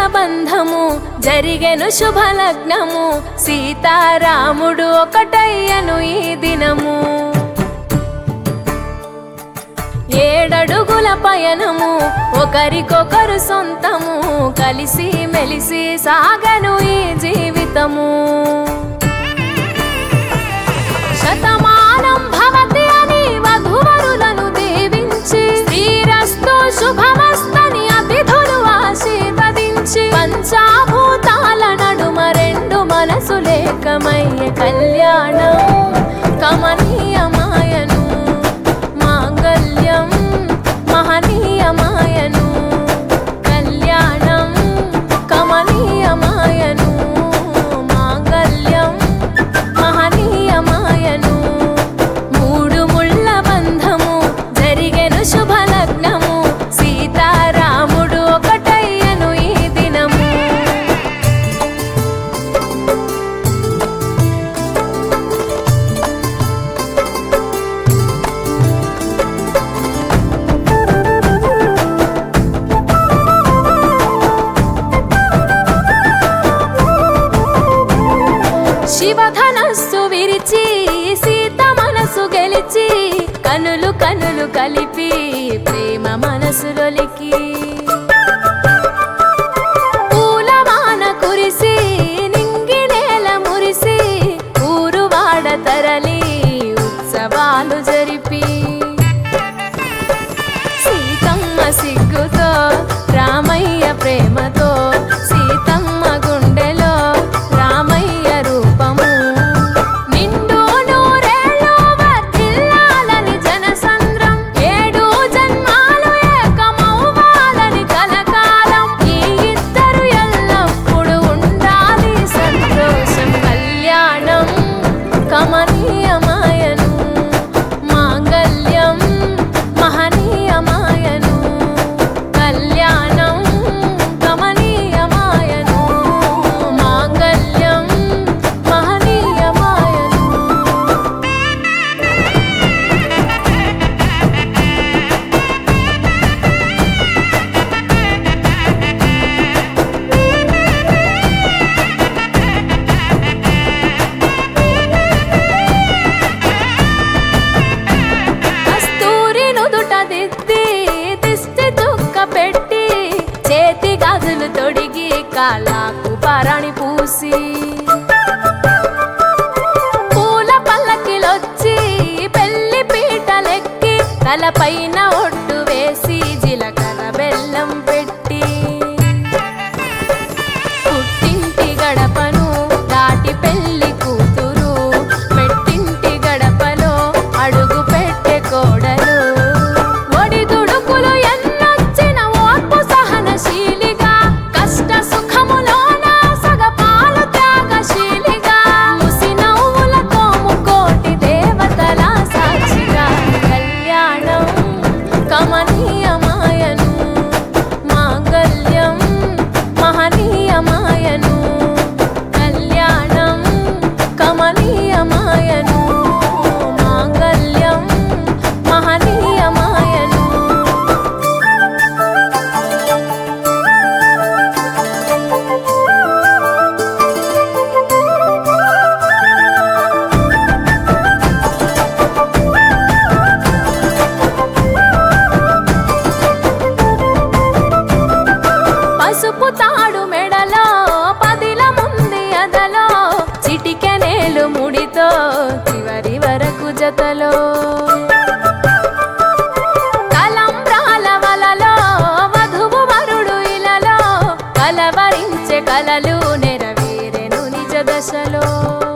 బంధము జరిగెను శుభలగ్నము సీతారాముడు ఒకటయ్యను ఈ దినము ఏడడుగుల పయనము ఒకరికొకరు సొంతము కలిసి మెలిసి సాగను ఈ జీవితము శతమానం భవతి అని వధువరులను దీవించి శ్రీరస్తు శుభమస్తని అతిథులు ఆశీర్వదించి పంచాభూతాల నడుమ రెండు మనసులేకమయ్య కళ్యాణం కమనీయమాయను మాంగళ్యం మహనీయమాయను కళ్యాణం కమనీయమాయను మాంగళ్యం మహనీయమాయను మూడు ముళ్ళ బంధము జరిగెను శుభలగ్నము సీతారాముడు ఒకటయ్యను ఈ దినము శివధనస్సు విరిచి సీత మనసు గెలిచి కనులు కనులు కలిపి ప్రేమ మనసులొలికి పూలవాన కురిసి నింగి నేల మురిసి ఊరు వాడ తరలి ఉత్సవాలు జరిపి సీతమ్మ సిగ్గుతో రామయ్య ప్రేమతో సీతమ్మ గుండెలో రామయ్య రూపము నిండు నూరేళ్ళు వర్ధిల్లాలని జనసంద్రం ఏడు జన్మాలు ఏకమవ్వాలని కలకాలం ఈ ఇద్దరు ఎల్లప్పుడు ఉండాలి సంతోషం కళ్యాణం కమనీయమాయను మాంగళ్యం మహనీయమాయను కళ్యాణం కమనీయమాయను మాంగళ్యం మహనీయమాయను కస్తూరి నుదుట దిద్ది దిష్టి చుక్క పెట్టి చేతి గాజులు తొడిగి కాళ్ళకు పరణి పూసి పూల పల్లకిలొచ్చి పెళ్లి పీటలెక్కి తలపైన ఒట్టు వేసి జీలకర్ర బెల్లం పెట్టి పుట్టింటి గడపను దాటి పెళ్లి కూతురు మెట్టింటి గడపలో అడుగు పెట్టే కోడలు ఒడి దుడుకులు ఎన్నొచ్చిన ఓర్పు సహనశీలిగా కష్ట సుఖములోన సగపాలు త్యాగశీలిగా ముసి నవ్వులతో ముకోటి దేవతల సాక్షిగా కళ్యాణం కమనీయమాయను మాంగళ్యం మహనీయమాయను కళ్యాణం కమనీయమాయను మాంగళ్యం మహనీయమాయను పసుపు తాడు మెడలో పదిల ముంది అదలో చిటికెనేలు ముడితో చివరి వరకు జతలో తలంబ్రాల వలలో వధువు వరుడు ఇలలో కలవరించే కలలు నెరవేరెను నిజ దశలో